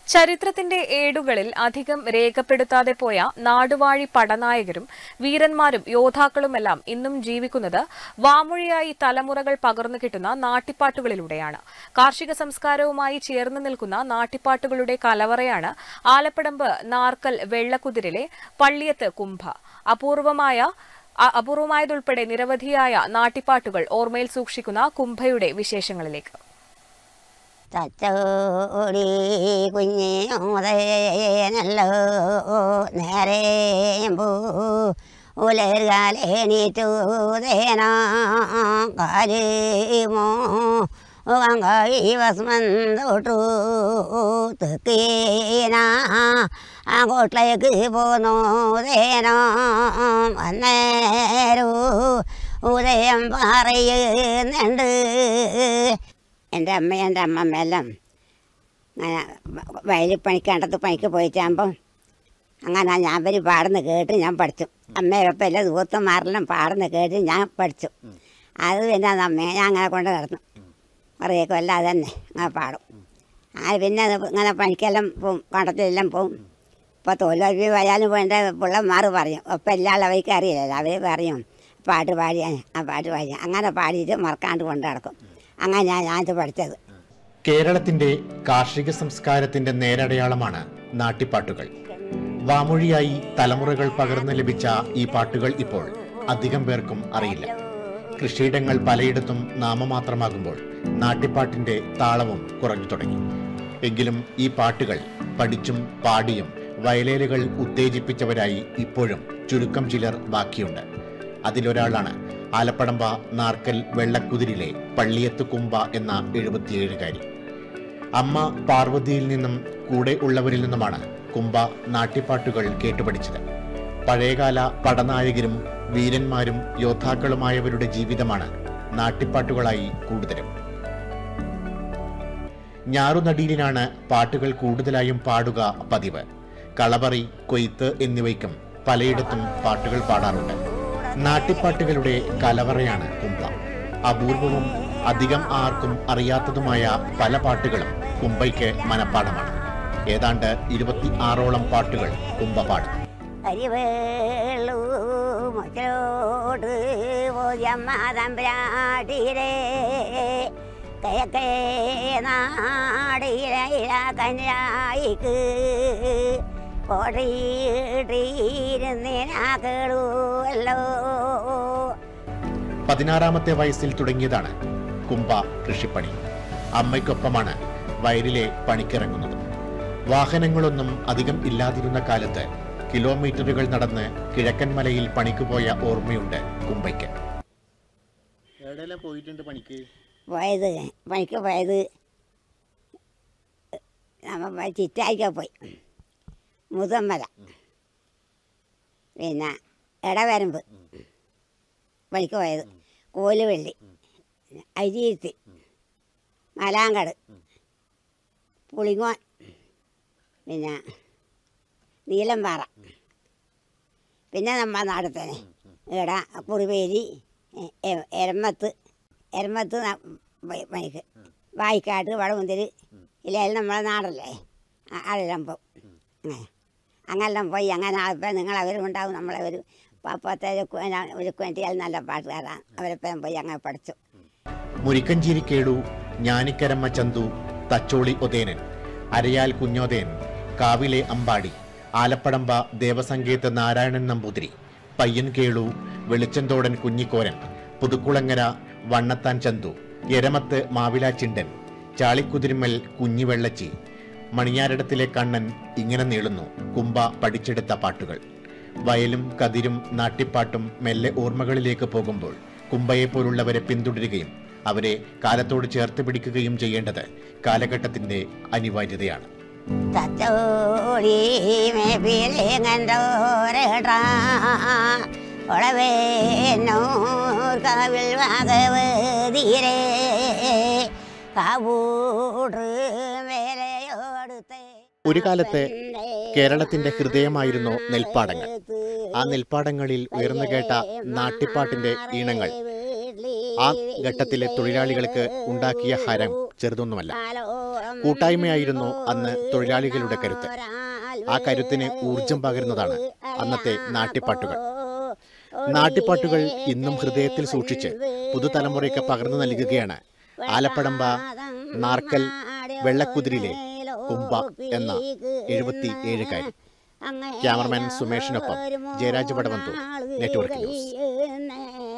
ചരിത്രത്തിന്റെ ഏടുകളിൽ അധികം രേഖപ്പെടുത്താതെ പോയ നാടുവാഴി പടനായകരും വീരന്മാരും യോദ്ധാക്കളുമെല്ലാം ഇന്നും ജീവിക്കുന്നത് വാമൊഴിയായി തലമുറകൾ പകർന്നു കിട്ടുന്ന നാട്ടിപ്പാട്ടുകളിലൂടെയാണ് കാർഷിക സംസ്കാരവുമായി ചേർന്ന് നിൽക്കുന്ന നാട്ടിപ്പാട്ടുകളുടെ കലവറയാണ് ആലപ്പടമ്പ് നാർക്കൽ വെള്ളക്കുതിരിലെ പള്ളിയത്ത് കുംഭ അപൂർവമായ അ- അപൂർവമായതുൾപ്പെടെ നിരവധിയായ നാട്ടിപ്പാട്ടുകൾ ഓർമ്മയിൽ സൂക്ഷിക്കുന്ന കുംഭയുടെ വിശേഷങ്ങളിലേക്ക് തച്ചോടി കുഞ്ഞിയോതേനല്ലോ നേരേമ്പൂ ഉലർകാലേണീറ്റൂതേനാ കാര്യമോ വങ്കായി വസ്മന്തോട്ടു തെക്കേന അങ്ങോട്ടേക്ക് പോന്നോതേനാ അന്നേരൂ ഉദയം പറയുന്നുണ്ട് എൻ്റെ അമ്മ എൻ്റെ അമ്മമ്മയെല്ലാം അങ്ങനെ വയലിൽ പണിക്കാണ്ടത്ത് പണിക്ക് പോയിട്ടാകുമ്പം അങ്ങനെ ഞാൻ അവർ പാടുന്ന കേട്ട് ഞാൻ പഠിച്ചു അമ്മയൊപ്പം എല്ലാ ദൂത്തന്മാരെല്ലാം പാടുന്ന കേട്ട് ഞാൻ പഠിച്ചു അത് പിന്നെ അത് അമ്മയെ ഞാൻ അങ്ങനെ കൊണ്ട് നടന്നു കുറേ കൊല്ലം അത് തന്നെ അങ്ങനെ പാടും അങ്ങനെ പിന്നെ അത് ഇങ്ങനെ പണിക്കെല്ലാം പോവും കണ്ടത്തിലെല്ലാം പോവും ഇപ്പോൾ തൊഴിലുറപ്പ് പോയാലും വേണ്ട പിള്ളമാർ പറയും ഒപ്പം എല്ലാ അവർക്ക് അറിയില്ലല്ലോ അവർ പറയും പാട്ട് പാടിയാൽ ആ പാട്ട് പാടി അങ്ങനെ പാടിയിട്ട് മറക്കാണ്ട് കൊണ്ട് നടക്കും അങ്ങനെ ഞാൻ ഞാനിത് പഠിച്ചത് കേരളത്തിന്റെ കാർഷിക സംസ്കാരത്തിന്റെ നേരടയാളമാണ് നാട്ടിപ്പാട്ടുകൾ വാമൊഴിയായി തലമുറകൾ പകർന്നു ലഭിച്ച ഈ പാട്ടുകൾ ഇപ്പോൾ അധികം പേർക്കും അറിയില്ല കൃഷിയിടങ്ങൾ പലയിടത്തും നാമമാത്രമാകുമ്പോൾ നാട്ടിപ്പാട്ടിന്റെ താളവും കുറഞ്ഞു തുടങ്ങി എങ്കിലും ഈ പാട്ടുകൾ പഠിച്ചും പാടിയും വയലേലുകൾ ഉത്തേജിപ്പിച്ചവരായി ഇപ്പോഴും ചുരുക്കം ചിലർ ബാക്കിയുണ്ട് അതിലൊരാളാണ് ആലപ്പടമ്പ നാർക്കൽ വെള്ളക്കുതിരിലെ പള്ളിയത്ത് കുമ്പ എന്ന എഴുപത്തിയേഴുകാരി അമ്മ പാർവതിയിൽ നിന്നും കൂടെ ഉള്ളവരിൽ നിന്നുമാണ് കുംഭ നാട്യപ്പാട്ടുകൾ കേട്ടുപഠിച്ചത് പഴയകാല പടനായകരും വീരന്മാരും യോദ്ധാക്കളുമായവരുടെ ജീവിതമാണ് നാട്ടിപ്പാട്ടുകളായി കൂടുതലും ഞാറുനടീലിനാണ് പാട്ടുകൾ കൂടുതലായും പാടുക പതിവ് കളപറി കൊയ്ത്ത് എന്നിവയ്ക്കും പലയിടത്തും പാട്ടുകൾ പാടാറുണ്ട് നാട്ടിപ്പാട്ടുകളുടെ കലവറയാണ് കുംഭ അപൂർവവും അധികം ആർക്കും അറിയാത്തതുമായ പല പാട്ടുകളും കുംഭയ്ക്ക് മനപ്പാടമാണ് ഏതാണ്ട് ഇരുപത്തി ആറോളം പാട്ടുകൾ കുംഭ പാടും അരിവേളു മുച്ചോട് പോയമ്മ തമ്പ്രാട്ടിരേ കിഴക്കേ നാടിര കന്യായിക്ക് കോടിയിരുന്നിനാക്കളുവല്ലോ പതിനാറാമത്തെ വയസ്സിൽ തുടങ്ങിയതാണ് കുംഭ കൃഷിപ്പണി അമ്മയ്ക്കൊപ്പമാണ് വയലിലെ പണിക്കിറങ്ങുന്നത് വാഹനങ്ങളൊന്നും അധികം ഇല്ലാതിരുന്ന കാലത്ത് കിലോമീറ്ററുകൾ നടന്ന് കിഴക്കൻ മലയിൽ പണിക്ക് പോയ ഓർമ്മയുണ്ട് കുംഭയ്ക്ക് എവിടെയെല്ലാം പോയിട്ടുണ്ട് പണിക്ക് പോയത് പണിക്ക് പോയത് നമ്മ ചിറ്റായിക്ക പോയി മുതമ്മല പിന്നെ ഇടവരമ്പ് പണിക്ക് പോയത് കോലുവള്ളി അരിയത്ത് മലാങ്കട് പുളിങ്ങോൻ പിന്നെ നീലംപാറ പിന്നെ നമ്മ നാട്ടിൽ തന്നെ ഇവിടെ കുറുവേലി എ- എ- എരമത്ത് എരമത്ത് ന- പ- പണിക്ക് വായിക്കാട്ട് വടമുന്തിരി ഇല്ലെങ്കിൽ നമ്മളെ നാടല്ലേ അ- അതെല്ലാം പോവും അങ്ങനെ അങ്ങനെല്ലാം പോയി അങ്ങനെ അപ്പം നിങ്ങൾ അവരും ഉണ്ടാവും നമ്മളവർ പത്തേക്ക് ഒരു വേണ്ടിയാൽ നല്ല പാട്ടുകാരാണ് അവരൊപ്പം പോയി അങ്ങനെ പഠിച്ചു മുരിക്കഞ്ചേരി കേളു ഞാനിക്കരമ്മ ചന്തു തച്ചോളി ഒതേനൻ അരയാൽ കുഞ്ഞോതേൻ കാവിലെ അമ്പാടി ആലപ്പടമ്പ ദേവസങ്കേത്ത് നാരായണൻ നമ്പൂതിരി പയ്യൻ കേളു വെളിച്ചന്തോടൻ കുഞ്ഞിക്കോരൻ പുതുക്കുളങ്ങര വണ്ണത്താൻ ചന്തു എരമത്ത് മാവില ചിണ്ടൻ ചാളിക്കുതിരുമ്മൽ കുഞ്ഞിവെള്ളച്ചി മണിയാരിടത്തിലെ കണ്ണൻ ഇങ്ങനെ നീളുന്നു കുംഭ പഠിച്ചെടുത്ത പാട്ടുകൾ വയലും കതിരും നാട്ടിപ്പാട്ടും മെല്ലെ ഓർമ്മകളിലേക്ക് പോകുമ്പോൾ കുംഭയെപ്പോലുള്ളവരെ പിന്തുടരുകയും അവരെ കാലത്തോട് ചേർത്ത് പിടിക്കുകയും ചെയ്യേണ്ടത് കാലഘട്ടത്തിന്റെ അനിവാര്യതയാണ് തച്ചോടി മേപ്പിലെ കണ്ടോരടാ ഒളവേന്നൂർ കാവിൽ ഭാഗവതീരേ കാവൂട് വേലയോടുത്തേ ഒരു കാലത്ത് കേരളത്തിന്റെ ഹൃദയമായിരുന്നു നെൽപ്പാടങ്ങൾ ആ നെൽപ്പാടങ്ങളിൽ ഉയർന്നു കേട്ട നാട്ടിപ്പാട്ടിന്റെ ഈണങ്ങൾ ആ ഘട്ടത്തിലെ തൊഴിലാളികൾക്ക് ഉണ്ടാക്കിയ ഹരം ചെറുതൊന്നുമല്ല കൂട്ടായ്മയായിരുന്നു അന്ന് തൊഴിലാളികളുടെ കരുത്ത് ആ കരുത്തിന് ഊർജം പകരുന്നതാണ് അന്നത്തെ നാട്ടിപ്പാട്ടുകൾ നാട്ടിപ്പാട്ടുകൾ ഇന്നും ഹൃദയത്തിൽ സൂക്ഷിച്ച് പുതുതലമുറയ്ക്ക് പകർന്നു നൽകുകയാണ് ആലപ്പടമ്പ നാർക്കൽ വെള്ളക്കുതിരിലെ കുമ്പ എന്ന എഴുപത്തി ഏഴുകാരി ക്യാമറമാൻ സുമേഷിനൊപ്പം ജയരാജ് വടവന്തൂർ നെറ്റ്വർക്ക് ന്യൂസ്